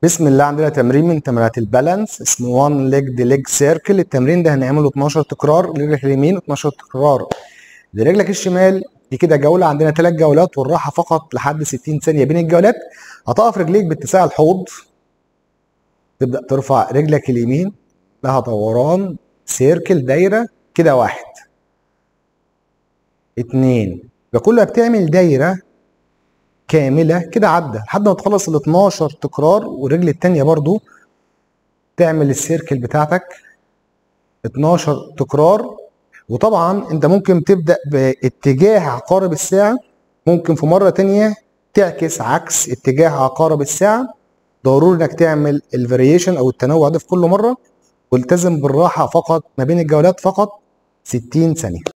بسم الله عندنا تمرين من تمرينات البالانس اسمه 1 ليج دي ليج سيركل التمرين ده هنعمله 12 تكرار لرجلك اليمين و12 تكرار لرجلك الشمال دي كده جوله عندنا ثلاث جولات والراحه فقط لحد 60 ثانيه بين الجولات هتقف رجليك باتساع الحوض تبدا ترفع رجلك اليمين لها دوران سيركل دايره كده واحد اتنين يبقى كل ما بتعمل دايره كامله كده عدى لحد ما تخلص ال 12 تكرار والرجل التانيه برضو تعمل السيركل بتاعتك 12 تكرار وطبعا انت ممكن تبدا باتجاه عقارب الساعه ممكن في مره تانية تعكس عكس اتجاه عقارب الساعه ضروري انك تعمل الفاريشن او التنوع ده في كل مره والتزم بالراحه فقط ما بين الجولات فقط 60 ثانيه